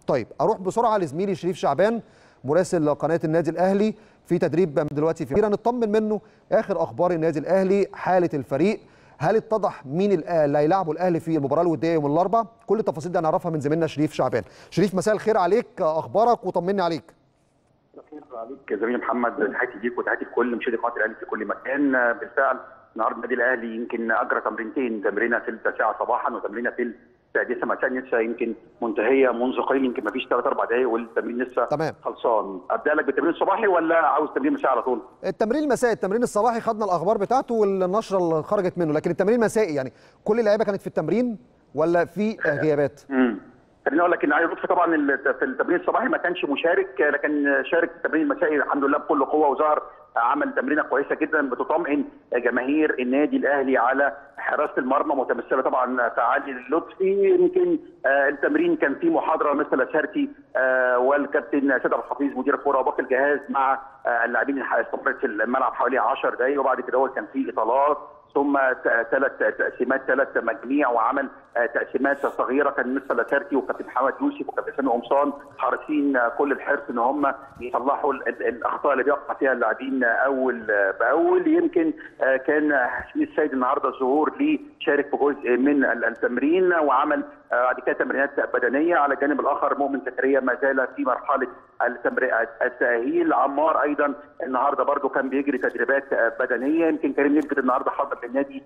طيب اروح بسرعه لزميلي شريف شعبان مراسل قناه النادي الاهلي في تدريب دلوقتي في نطمن منه اخر اخبار النادي الاهلي حاله الفريق هل اتضح مين اللي هيلاعبوا الاهلي في المباراه الوديه يوم الاربعاء كل التفاصيل دي هنعرفها من زميلنا شريف شعبان شريف مساء الخير عليك اخبارك وطمني عليك الخير عليك زميلي محمد تحياتي ليك وتحياتي لكل مشاهدي قناه الاهلي في كل مكان بالفعل النهارده النادي الاهلي يمكن اجرى تمرينتين تمرينه في التاسعه صباحا وتمرينه في السادسه مساء لسه يمكن منتهيه منذ قليل يمكن ما فيش ثلاث اربع دقائق والتمرين لسه تمام. خلصان ابدا لك بالتمرين الصباحي ولا عاوز تمرين مساء على طول؟ التمرين المسائي التمرين الصباحي خدنا الاخبار بتاعته والنشره اللي خرجت منه لكن التمرين المسائي يعني كل اللعيبه كانت في التمرين ولا في غيابات؟ امم خليني اقول لك ان علي لطفي طبعا في التمرين الصباحي ما كانش مشارك لكن شارك في التمرين المسائي الحمد لله بكل قوه وظهر عمل تمرينه كويسه جدا بتطمئن جماهير النادي الاهلي على حراسه المرمى متمثله طبعا في علي لطفي يمكن آه التمرين كان فيه محاضره مثل اسهرتي آه والكابتن سيد عبد الحفيظ مدير الكره وباقي الجهاز مع آه اللاعبين استمرت في الملعب حوالي 10 دقائق وبعد كده كان في اطالات ثم ثلاث تقسيمات ثلاث مجاميع وعمل تقسيمات صغيره كان مثل لاسارتي وكابتن محمد يوسف وكابتن سامي قمصان حريصين كل الحرص ان هم يصلحوا الاخطاء اللي بيقع فيها اللاعبين اول باول يمكن كان حسين السيد النهارده الظهور ليه شارك في جزء من التمرين وعمل بعد كده تمرينات بدنيه على الجانب الاخر مؤمن زكريا ما زال في مرحله التاهيل عمار ايضا النهارده برده كان بيجري تدريبات بدنيه يمكن كريم نجد النهارده حضر للنادي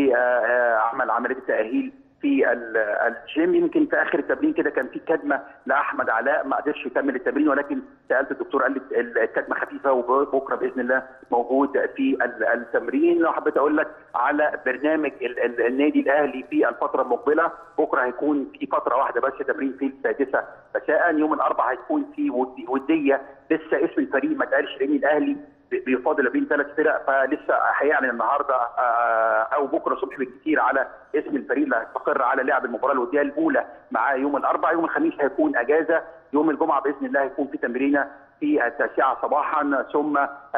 وعمل عمليه التاهيل في الجيم يمكن في اخر التمرين كده كان في كدمه لاحمد علاء ما قدرش يكمل التمرين ولكن سالت الدكتور قال لي الكدمه خفيفه وبكره باذن الله موجود في التمرين وحبيت اقول لك على برنامج النادي الاهلي في الفتره المقبله بكره هيكون في فتره واحده بس تمرين في السادسه مساء يوم الاربعاء هيكون في وديه لسه اسم الفريق ما اتقالش لان الاهلي بيفاضل بين ثلاث فرق فلسه هيعلن النهارده او بكره الصبح بالكثير على اسم الفريق اللي هيستقر على لعب المباراه الوديه الاولى معاه يوم الاربعاء يوم الخميس هيكون اجازه يوم الجمعه باذن الله هيكون في تمرينه في التاسعه صباحا ثم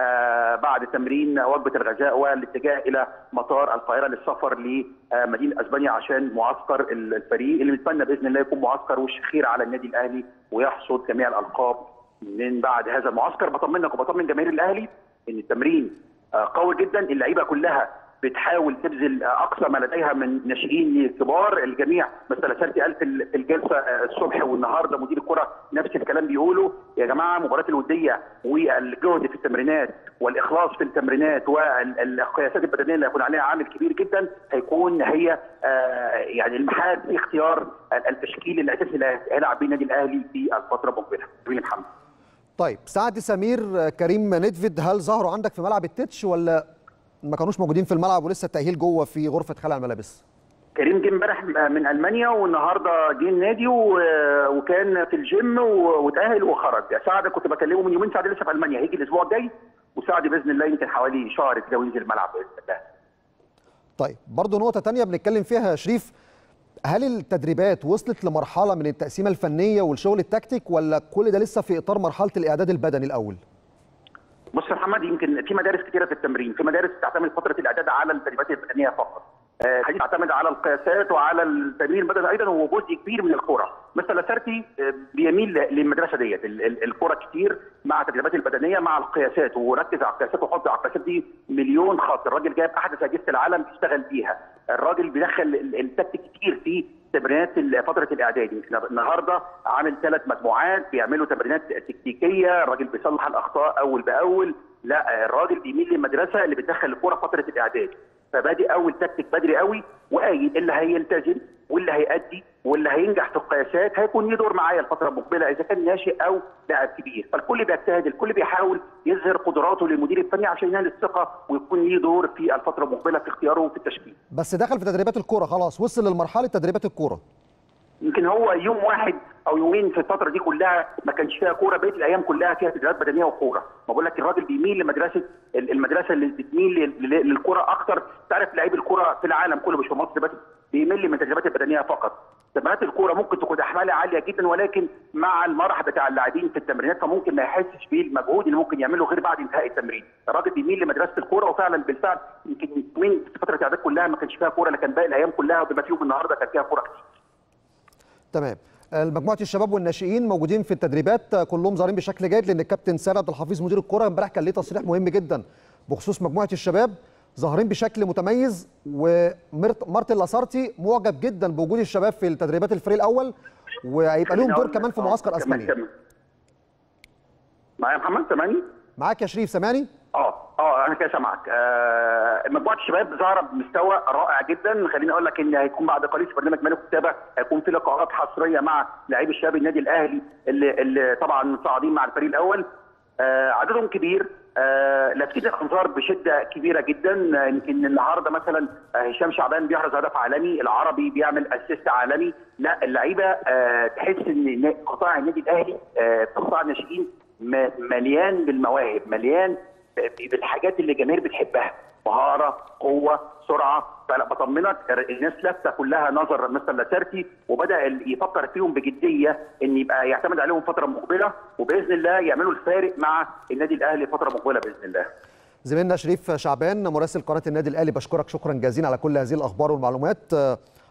بعد تمرين وجبه الغذاء والاتجاه الى مطار القاهره للسفر لمدينه اسبانيا عشان معسكر الفريق اللي بنتمنى باذن الله يكون معسكر وش خير على النادي الاهلي ويحصد جميع الالقاب من بعد هذا المعسكر بطمنك وبطمن جماهير الاهلي ان التمرين قوي جدا اللعيبه كلها بتحاول تبذل اقصى ما لديها من ناشئين لكبار الجميع مثلا سالتي قال في الجلسه الصبح والنهارده مدير الكره نفس الكلام بيقولوا يا جماعه المباريات الوديه والجهد في التمرينات والاخلاص في التمرينات والقياسات البدنيه اللي هيكون عليها عامل كبير جدا هيكون هي يعني المحال في اختيار التشكيل الاساسي اللي هيلعب بيه النادي الاهلي في الفتره المقبله. محمد. طيب سعد سمير كريم ندفد هل ظهروا عندك في ملعب التتش ولا ما كانوش موجودين في الملعب ولسه التاهيل جوه في غرفه خلع الملابس كريم جه امبارح من المانيا والنهارده جه النادي وكان في الجيم وتاهل وخرج سعد كنت بكلمه من يومين سعد لسه في المانيا هيجي الاسبوع الجاي وسعد باذن الله يمكن حوالي شهر كده وينزل الملعب باذن الله طيب برضه نقطه ثانيه بنتكلم فيها يا شريف هل التدريبات وصلت لمرحله من التقسيمه الفنيه والشغل التكتيك ولا كل ده لسه في اطار مرحله الاعداد البدني الاول؟ بص يا محمد يمكن في مدارس كثيره في التمرين، في مدارس تعتمد فتره الاعداد على التدريبات البدنيه فقط. آه تعتمد على القياسات وعلى التمرين البدني ايضا وجزء كبير من الكره، مثل لاسارتي آه بيميل للمدرسه ديت، الكره كتير مع التدريبات البدنيه مع القياسات وركز على القياسات وحط على القياسات دي مليون خط، الراجل جايب احدث اجهزه العالم بيشتغل بيها، الراجل بيدخل التكتيك كتير في تمرينات فتره الاعداد يمكن النهارده عامل ثلاث مجموعات بيعملوا تمرينات تكتيكيه الراجل بيصلح الاخطاء اول باول لا الراجل بيميل للمدرسه اللي بتدخل الكوره فتره الاعداد فبادئ اول تكتيك بدري قوي وقايل اللي هيلتزم واللي هيأدي واللي هينجح في القياسات هيكون ليه دور معايا الفتره المقبله اذا كان ناشئ او لاعب كبير فالكل بيجتهد الكل بيحاول يظهر قدراته للمدير الفني عشان ينال الثقه ويكون ليه دور في الفتره المقبله في اختياره في التشكيل بس دخل في تدريبات الكوره خلاص وصل للمرحله تدريبات الكوره يمكن هو يوم واحد او يومين في الفتره دي كلها ما كانش فيها كوره بقيه الايام كلها فيها تدريبات بدنيه وكوره ما بقول لك الراجل بيميل لمدرسه المدرسه اللي بتميل للكوره اكتر تعرف لعيب الكوره في العالم كله مش في مصر بس بيميل من التدريبات البدنيه فقط تمرينات الكوره ممكن تكون احمالها عاليه جدا ولكن مع المرح بتاع اللاعبين في التمرينات فممكن ما يحسش بالمجهود اللي ممكن يعمله غير بعد انتهاء التمرين الراجل بيميل لمدرسه الكوره وفعلا بالفعل يمكن يومين في فتره الاعداد كلها ما كانش فيها كوره لكن باقي الايام كلها وبما فيهم النهارده كان فيها كوره كتير تمام مجموعه الشباب والناشئين موجودين في التدريبات كلهم ظاهرين بشكل جيد لان الكابتن سيد عبد الحفيظ مدير الكره امبارح كان ليه تصريح مهم جدا بخصوص مجموعه الشباب ظاهرين بشكل متميز ومارتن لاسارتي معجب جدا بوجود الشباب في التدريبات الفريق الاول وهيبقى لهم دور كمان في معسكر اسبانيا معايا محمد سامعني معاك يا شريف سامعني اه اه انا كده سامعك آه مجموعه الشباب ظاهره بمستوى رائع جدا خليني اقول لك ان هيكون بعد قليل في برنامج ملك الكتابه هيكون في لقاءات حصريه مع لاعبي الشباب النادي الاهلي اللي, اللي طبعا متصاعدين مع الفريق الاول آه عددهم كبير آه لافتين الانظار بشده كبيره جدا يمكن النهارده مثلا هشام شعبان بيحرز هدف عالمي العربي بيعمل اسيست عالمي لا اللعيبه آه تحس ان قطاع النادي الاهلي آه قطاع الناشئين مليان بالمواهب مليان بالحاجات اللي الجماهير بتحبها مهاره قوه سرعه فلا بطمنك الناس لافته كلها نظر مستر لاسارتي وبدا يفكر فيهم بجديه ان يبقى يعتمد عليهم فتره مقبله وباذن الله يعملوا الفارق مع النادي الاهلي فتره مقبله باذن الله. زميلنا شريف شعبان مراسل قناه النادي الاهلي بشكرك شكرا جزيلا على كل هذه الاخبار والمعلومات